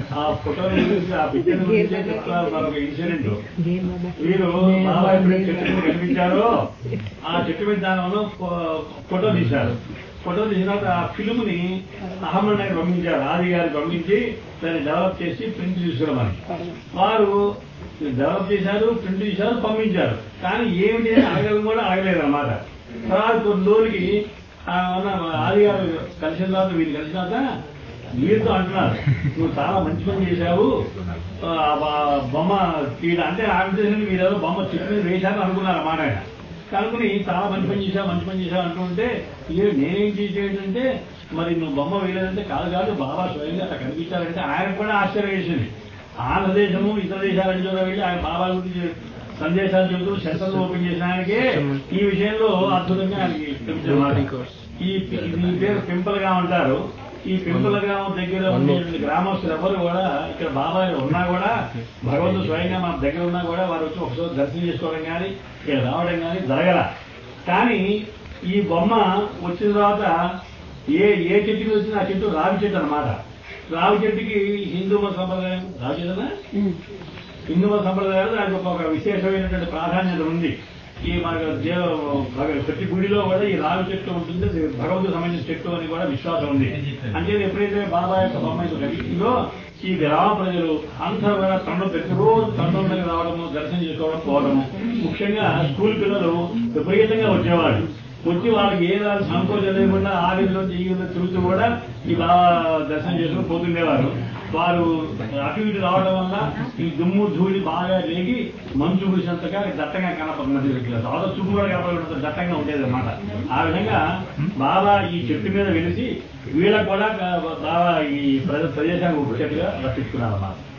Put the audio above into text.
ఆ ఫోటో గురించి ఆ పిక్చర్ గురించి చెప్తున్నారు మరొక ఇన్సిడెంట్ వీరు బాబా ఎప్పుడైతే చెట్టు మీద కనిపించారో ఆ చెట్టు మీద దానిలో ఫోటో తీశారు ఫోటో తీసిన తర్వాత ఆ ఫిల్మ్ ని అహ్మద్ పంపించారు ఆది గారికి పంపించి దాన్ని డెవలప్ చేసి ప్రింట్ తీసుకురమని వారు డెవలప్ చేశారు ప్రింట్ చేశారు పంపించారు కానీ ఏమిటి అని అడగడం కూడా అడగలేదు అనమాట తర్వాత కొన్ని రోజులకి ఆ ఉన్న ఆది గారు కలిసిన తర్వాత వీళ్ళు కలిసిన తర్వాత వీరితో అంటున్నారు నువ్వు చాలా మంచి పని చేశావు ఆ, ఆ బొమ్మ తీయడం అంటే ఆమె చేసిన వీరేదో బొమ్మ చెట్టు మీద వేశారు అనుకున్నారు అన్నమాట ఆయన కనుకుని చాలా మంచి పని చేశావు మంచి పని చేశావు అంటుంటే ఏ నేనేం చేసేటంటే మరి నువ్వు బొమ్మ వేయలేదంటే కాదు కాదు బాబా స్వయంగా అట్లా కనిపించారంటే ఆయనకు కూడా ఆశ్చర్యం వేసింది ఆంధ్రదేశము ఇతర దేశాలని కూడా వెళ్ళి ఆయన బాబా గురించి సందేశాలు చెబుతూ సెంటర్లు ఓపెన్ చేసిన ఆయనకి ఈ విషయంలో అద్భుతంగా ఆయనకి కనిపించారు ఈ ఈ పేరు పింపల్ గా ఉంటారు ఈ పింపల్ గా దగ్గర ఉండే గ్రామస్తులు ఎవరు కూడా ఇక్కడ బాబాయ్ ఉన్నా కూడా భగవంతుడు స్వయంగా మన దగ్గర ఉన్నా కూడా వారు వచ్చి ఒకసారి దర్శనం చేసుకోవడం కానీ ఇక్కడ రావడం కానీ జరగల కానీ ఈ బొమ్మ వచ్చిన తర్వాత ఏ ఏ చెట్టుకి వచ్చినా ఆ చెట్టు రావి చెట్టు అన్నమాట రావి చెట్టుకి హిందూ మత సంప్రదాయం రావి చెట్టునా హిందూ మత సంప్రదాయాలు దానికి ఒక ఒక విశేషమైనటువంటి ప్రాధాన్యత ఉంది ఈ మన దేవ భగ- ప్రతి గుడిలో కూడా ఈ రావి చెట్టు ఉంటుంది ఇది భగవంతుడు సంబంధించిన చెట్టు అని కూడా విశ్వాసం ఉంది అంటే ఎప్పుడైతే బాబా యొక్క బొమ్మ ఇది కలిగిందో ఈ గ్రామ ప్రజలు అందరూ కూడా తండ్రి ప్రతిరోజు తండ్రులకు రావడము దర్శనం చేసుకోవడం పోవడము ముఖ్యంగా స్కూల్ పిల్లలు విపరీతంగా వచ్చేవాళ్ళు వచ్చి వాళ్ళకి ఏ దాని సంకోచం లేకుండా ఆ గదిలో ఈ గదిలో తిరుగుతూ కూడా ఈ బాబా దర్శనం చేసుకుని పోతుండేవారు వారు అటు ఇటు రావడం వల్ల ఈ దుమ్ము ధూళి బాగా రేగి మంచు కురిసినంతగా దట్టంగా కనపడుతున్నది తర్వాత చూపు కూడా కనపడినంత దట్టంగా ఉండేది అనమాట ఆ విధంగా బాబా ఈ చెట్టు మీద వెలిసి వీళ్ళకు కూడా బాబా ఈ ప్రజ ప్రదేశానికి ఒక చెట్టుగా రక్షించుకున్నారు అన్నమాట